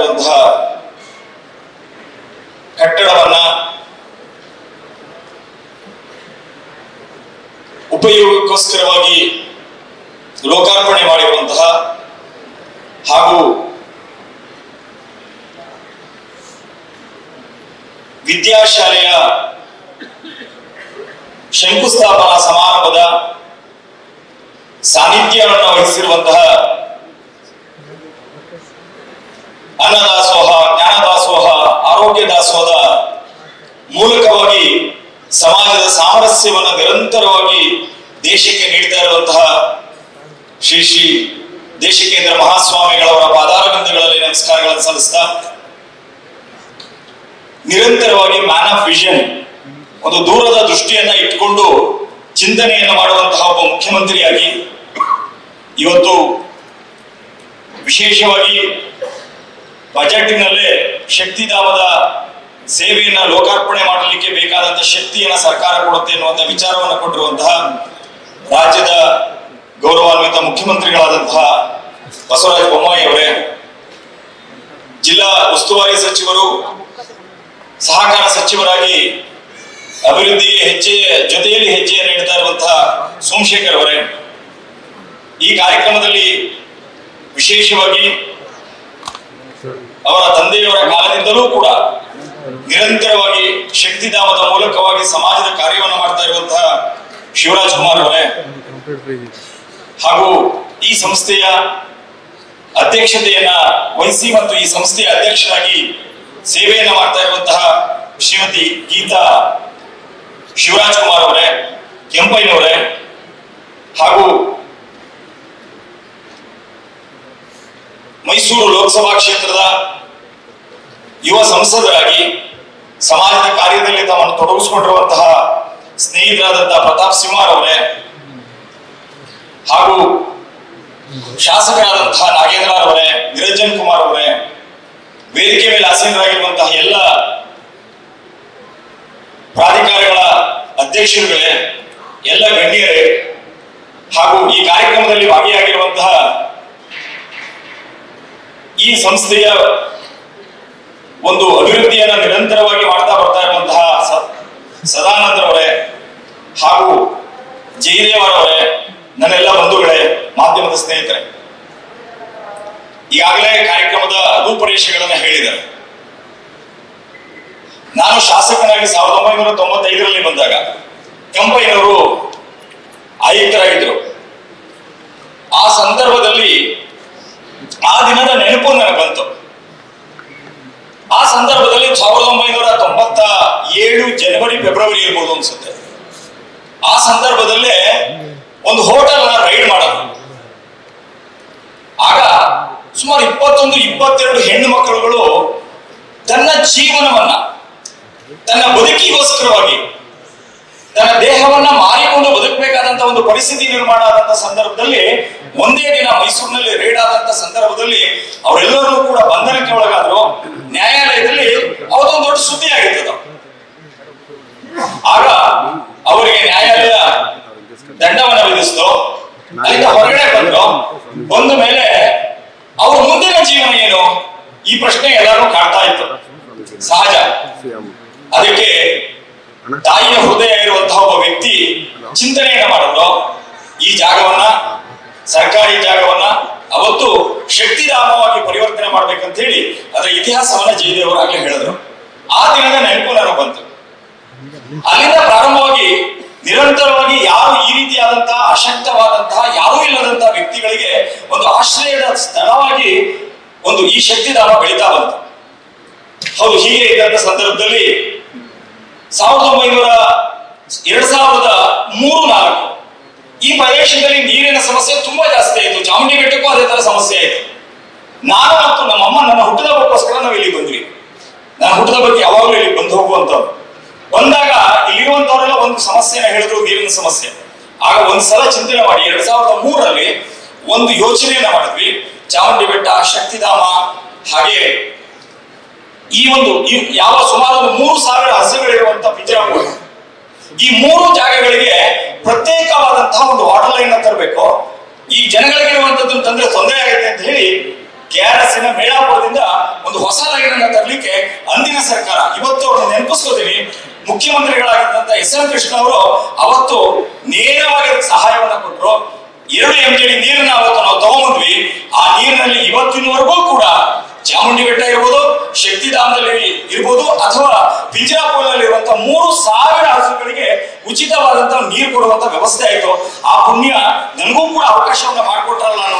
ಇರುವಂತಹ ಕಟ್ಟಡವನ್ನ ಉಪಯೋಗಕ್ಕೋಸ್ಕರವಾಗಿ ಲೋಕಾರ್ಪಣೆ ಮಾಡಿರುವಂತಹ ಹಾಗೂ ವಿದ್ಯಾಶಾಲೆಯ ಶಂಕುಸ್ಥಾಪನಾ ಸಮಾರಂಭದ ಸಾನ್ನಿಧ್ಯವನ್ನು ವಹಿಸಿರುವಂತಹ ಅನ್ನದಾಸೋಹ ಜ್ಞಾನದಾಸೋಹ ಆರೋಗ್ಯ ದಾಸೋಹದ ಮೂಲಕವಾಗಿ ಸಮಾಜದ ಸಾಮರಸ್ಯವನ್ನು ನಿರಂತರವಾಗಿ ದೇಶಕ್ಕೆ ನೀಡ್ತಾ ಇರುವಂತಹ ಶ್ರೀ ಶ್ರೀ ದೇಶಿಕೇಂದ್ರ ಮಹಾಸ್ವಾಮಿಗಳವರ ಪಾದಾರವಿಂದಗಳಲ್ಲಿ ನಮಸ್ಕಾರಗಳನ್ನು ಸಲ್ಲಿಸ್ತಾ ನಿರಂತರವಾಗಿ ಮ್ಯಾನ್ ಆಫ್ ವಿಷನ್ ಒಂದು ದೂರದ ದೃಷ್ಟಿಯನ್ನ ಇಟ್ಕೊಂಡು ಚಿಂತನೆಯನ್ನು ಮಾಡುವಂತಹ ಒಬ್ಬ ಮುಖ್ಯಮಂತ್ರಿಯಾಗಿ ಇವತ್ತು ವಿಶೇಷವಾಗಿ ಬಜೆಟ್ನಲ್ಲೇ ಶಕ್ತಿಧಾಮದ ಸೇವೆಯನ್ನ ಲೋಕಾರ್ಪಣೆ ಮಾಡಲಿಕ್ಕೆ ಬೇಕಾದಂತಹ ಶಕ್ತಿಯನ್ನ ಸರ್ಕಾರ ಕೊಡುತ್ತೆ ಎನ್ನುವಂತ ವಿಚಾರವನ್ನು ಕೊಟ್ಟಿರುವಂತಹ ರಾಜ್ಯದ ಗೌರವಾನ್ವಿತ ಮುಖ್ಯಮಂತ್ರಿಗಳಾದಂತಹ ಬಸವರಾಜ ಬೊಮ್ಮಾಯಿ ಅವರೇ ಜಿಲ್ಲಾ ಉಸ್ತುವಾರಿ ಸಚಿವರು ಸಹಕಾರ ಸಚಿವರಾಗಿ ಅಭಿವೃದ್ಧಿಗೆ ಹೆಜ್ಜೆ ಜೊತೆಯಲ್ಲಿ ಹೆಜ್ಜೆಯನ್ನು ಇಡ್ತಾ ಇರುವಂತಹ ಸೋಮಶೇಖರ್ ಅವರೇ ಈ ಕಾರ್ಯಕ್ರಮದಲ್ಲಿ ವಿಶೇಷವಾಗಿ ಅವರ ತಂದೆಯವರ ಕಾಲದಿಂದಲೂ ಕೂಡ ನಿರಂತರವಾಗಿ ಶಕ್ತಿಧಾಮದ ಮೂಲಕವಾಗಿ ಸಮಾಜದ ಕಾರ್ಯವನ್ನು ಮಾಡ್ತಾ ಇರುವಂತಹ ಶಿವರಾಜ್ ಕುಮಾರ್ ಅವರೇ ಹಾಗೂ ಈ ಸಂಸ್ಥೆಯ ಅಧ್ಯಕ್ಷತೆಯನ್ನ ವಹಿಸಿ ಮತ್ತು ಈ ಸಂಸ್ಥೆಯ ಅಧ್ಯಕ್ಷರಾಗಿ ಸೇವೆಯನ್ನ ಮಾಡ್ತಾ ಇರುವಂತಹ ಶ್ರೀಮತಿ ಗೀತಾ ಶಿವರಾಜ್ ಕುಮಾರ್ ಅವರೇ ಕೆಂಪಯ್ಯನವರೇ ಹಾಗೂ ಮೈಸೂರು ಲೋಕಸಭಾ ಕ್ಷೇತ್ರದ ಯುವ ಸಂಸದರಾಗಿ ಸಮಾಜದ ಕಾರ್ಯದಲ್ಲಿ ತಮ್ಮನ್ನು ತೊಡಗಿಸಿಕೊಂಡಿರುವಂತಹ ಸ್ನೇಹಿತರಾದಂತಹ ಪ್ರತಾಪ್ ಸಿಂಹಾರ್ ಅವರೇ ಹಾಗೂ ಶಾಸಕರಾದಂತಹ ನಾಗೇಂದ್ರ ಅವರೇ ನಿರಂಜನ್ ಕುಮಾರ್ ಅವರೇ ವೇದಿಕೆ ಮೇಲೆ ಆಸೀನರಾಗಿರುವಂತಹ ಎಲ್ಲ ಪ್ರಾಧಿಕಾರಗಳ ಅಧ್ಯಕ್ಷರುಗಳೇ ಎಲ್ಲ ಗಣ್ಯರೇ ಹಾಗೂ ಈ ಕಾರ್ಯಕ್ರಮದಲ್ಲಿ ಭಾಗಿಯಾಗಿರುವಂತಹ ಈ ಸಂಸ್ಥೆಯ ಒಂದು ಅಭಿವೃದ್ಧಿಯನ್ನ ನಿರಂತರವಾಗಿ ಮಾಡ್ತಾ ಬರ್ತಾ ಇರುವಂತಹ ಸ- ಸದಾನಂದರವರೇ ಹಾಗೂ ಜಯದೇವರವರೇ ನನ್ನೆಲ್ಲ ಬಂಧುಗಳೇ ಮಾಧ್ಯಮದ ಸ್ನೇಹಿತರೆ ಈಗಾಗಲೇ ಕಾರ್ಯಕ್ರಮದ ರೂಪರೇಷೆಗಳನ್ನು ಹೇಳಿದ್ದಾರೆ ನಾನು ಶಾಸಕನಾಗಿ ಸಾವಿರದ ಒಂಬೈನೂರ ತೊಂಬತ್ತೈದರಲ್ಲಿ ಬಂದಾಗ ಕೆಂಪಯ್ಯನವರು ಆಯುಕ್ತರಾಗಿದ್ದರು ಆ ಸಂದರ್ಭದಲ್ಲಿ ಆ ದಿನದ ನೆನಪು ನನಗೆ ಬಂತು ಆ ಸಂದರ್ಭದಲ್ಲಿ ಸಾವಿರದ ಒಂಬೈನೂರ ತೊಂಬತ್ತ ಏಳು ಜನವರಿ ಫೆಬ್ರವರಿ ಇರ್ಬೋದು ಅನ್ಸುತ್ತೆ ಆ ಸಂದರ್ಭದಲ್ಲೇ ಒಂದು ಹೋಟೆಲ್ ರೈಡ್ ಮಾಡೋದು ಆಗ ಸುಮಾರು ಇಪ್ಪತ್ತೊಂದು ಇಪ್ಪತ್ತೆರಡು ಹೆಣ್ಣು ಮಕ್ಕಳುಗಳು ತನ್ನ ಜೀವನವನ್ನ ತನ್ನ ಬದುಕಿಗೋಸ್ಕರವಾಗಿ ತನ್ನ ದೇಹವನ್ನ ಮಾರಿಕೊಂಡು ಬದುಕಬೇಕಾದಂತ ಒಂದು ಪರಿಸ್ಥಿತಿ ನಿರ್ಮಾಣ ಆದಂತ ಸಂದರ್ಭದಲ್ಲಿ ಒಂದೇ ದಿನ ಮೈಸೂರಿನಲ್ಲಿ ರೇಡ್ ಆದಂತ ಸಂದರ್ಭದಲ್ಲಿ ಅವರೆಲ್ಲರೂ ಕೂಡ ಬಂಧನಕ್ಕೆ ಒಳಗಾದ್ರು ನ್ಯಾಯಾಲಯದಲ್ಲಿ ಅವರೊಂದು ದೊಡ್ಡ ಸುದ್ದಿ ಆಗಿರ್ತದ ಆಗ ಅವರಿಗೆ ನ್ಯಾಯಾಲಯ ದಂಡವನ್ನ ವಿಧಿಸಿತು ಅಲ್ಲಿಂದ ಹೊರಗಡೆ ಬಂದ್ರು ಬಂದ ಮೇಲೆ ಅವ್ರ ಮುಂದಿನ ಜೀವನ ಏನು ಈ ಪ್ರಶ್ನೆ ಎಲ್ಲರೂ ಕಾಡ್ತಾ ಇತ್ತು ಸಹಜ ಅದಕ್ಕೆ ತಾಯಿಯ ಹೃದಯ ಇರುವಂತಹ ಒಬ್ಬ ವ್ಯಕ್ತಿ ಚಿಂತನೆಯನ್ನ ಮಾಡಿದ್ರು ಈ ಜಾಗವನ್ನ ಸರ್ಕಾರಿ ಜಾಗವನ್ನ ಅವತ್ತು ಶಕ್ತಿಧಾಮವಾಗಿ ಪರಿವರ್ತನೆ ಮಾಡ್ಬೇಕಂತ ಹೇಳಿ ಅದರ ಇತಿಹಾಸವನ್ನ ಜಯದೇವರಾಗ್ಲೇ ಹೇಳಿದ್ರು ಆ ದಿನದ ನೆನಪು ನನಗೆ ಬಂತು ಅಲ್ಲಿಂದ ಪ್ರಾರಂಭವಾಗಿ ನಿರಂತರವಾಗಿ ಯಾರು ಈ ರೀತಿಯಾದಂತಹ ಅಶಕ್ತವಾದಂತಹ ಯಾರೂ ಇಲ್ಲದಂತಹ ವ್ಯಕ್ತಿಗಳಿಗೆ ಒಂದು ಆಶ್ರಯದ ಸ್ಥಳವಾಗಿ ಒಂದು ಈ ಶಕ್ತಿಧಾಮ ಬೆಳೀತಾ ಬಂತು ಹೌದು ಹೀಗೆ ಇದ್ದಂತ ಸಂದರ್ಭದಲ್ಲಿ ಸಾವಿರದ ಒಂಬೈನೂರ ಎರಡ್ ಸಾವಿರದ ಮೂರು ನಾಲ್ಕು ಈ ಪ್ರದೇಶದಲ್ಲಿ ನೀರಿನ ಸಮಸ್ಯೆ ತುಂಬಾ ಜಾಸ್ತಿ ಆಯಿತು ಚಾಮುಂಡಿ ಬೆಟ್ಟಕ್ಕೂ ಅದೇ ತರ ಸಮಸ್ಯೆ ಆಯಿತು ನಾನು ಮತ್ತು ನಮ್ಮಮ್ಮ ನನ್ನ ಹುಟ್ಟದ ಹಬ್ಬಕ್ಕೋಸ್ಕರ ನಾವು ಇಲ್ಲಿ ಬಂದ್ವಿ ನಾನು ಹುಟ್ಟದ ಬಗ್ಗೆ ಯಾವಾಗಲೂ ಇಲ್ಲಿ ಬಂದು ಹೋಗುವಂತವ್ರು ಬಂದಾಗ ಇಲ್ಲಿರುವಂತವರೆಲ್ಲ ಒಂದು ಸಮಸ್ಯೆನ ಹೇಳಿದ್ರು ನೀರಿನ ಸಮಸ್ಯೆ ಆಗ ಒಂದ್ಸಲ ಚಿಂತನೆ ಮಾಡಿ ಎರಡ್ ಸಾವಿರದ ಮೂರರಲ್ಲಿ ಒಂದು ಯೋಚನೆಯನ್ನ ಮಾಡಿದ್ವಿ ಚಾಮುಂಡಿ ಬೆಟ್ಟ ಶಕ್ತಿಧಾಮ ಹಾಗೆ ಈ ಒಂದು ಈ ಯಾವ ಸುಮಾರು ಒಂದು ಮೂರು ಸಾವಿರ ಹಸುಗಳಿರುವಂತ ಪಿಂಜರಗಳು ಈ ಮೂರು ಜಾಗಗಳಿಗೆ ಪ್ರತ್ಯೇಕವಾದಂತಹ ಒಂದು ವಾಟರ್ ಲೈನ್ ತರಬೇಕು ಈ ಜನಗಳಿಗೆ ಇರುವಂತದ್ದು ತಂದ್ರೆ ತೊಂದರೆ ಆಗುತ್ತೆ ಅಂತ ಹೇಳಿ ಕೆ ಆರ್ ಎಸ್ ನ ಮೇಳಾಪುರದಿಂದ ಒಂದು ಮುಖ್ಯಮಂತ್ರಿಗಳಾಗಿದ್ದಂತ ಎಸ್ ಎಂ ಕೃಷ್ಣ ಅವರು ಅವತ್ತು ನೇರವಾಗಿ ಅದಕ್ಕೆ ಸಹಾಯವನ್ನ ಕೊಟ್ಟರು ಎರಡು ಎಂ ಜಿ ನೀರನ್ನ ಅವತ್ತು ನಾವು ತಗೊಂಡ್ಬಂದ್ವಿ ಆ ನೀರಿನಲ್ಲಿ ಇವತ್ತಿನವರೆಗೂ ಕೂಡ ಚಾಮುಂಡಿ ಬೆಟ್ಟ ಇರ್ಬೋದು ಶಕ್ತಿಧಾಮದಲ್ಲಿ ಇರ್ಬೋದು ಅಥವಾ ಪಿಂಜರಾಪುರದಲ್ಲಿ ಇರುವಂತಹ ಮೂರು ಸಾವಿರ ಹಸುಗಳಿಗೆ ಉಚಿತವಾದಂತಹ ನೀರು ಕೊಡುವಂತ ವ್ಯವಸ್ಥೆ ಆಯ್ತು ಆ ಪುಣ್ಯ ನನಗೂ ಕೂಡ ಅವಕಾಶವನ್ನ ಮಾಡಿಕೊಟ್ರಲ್ಲ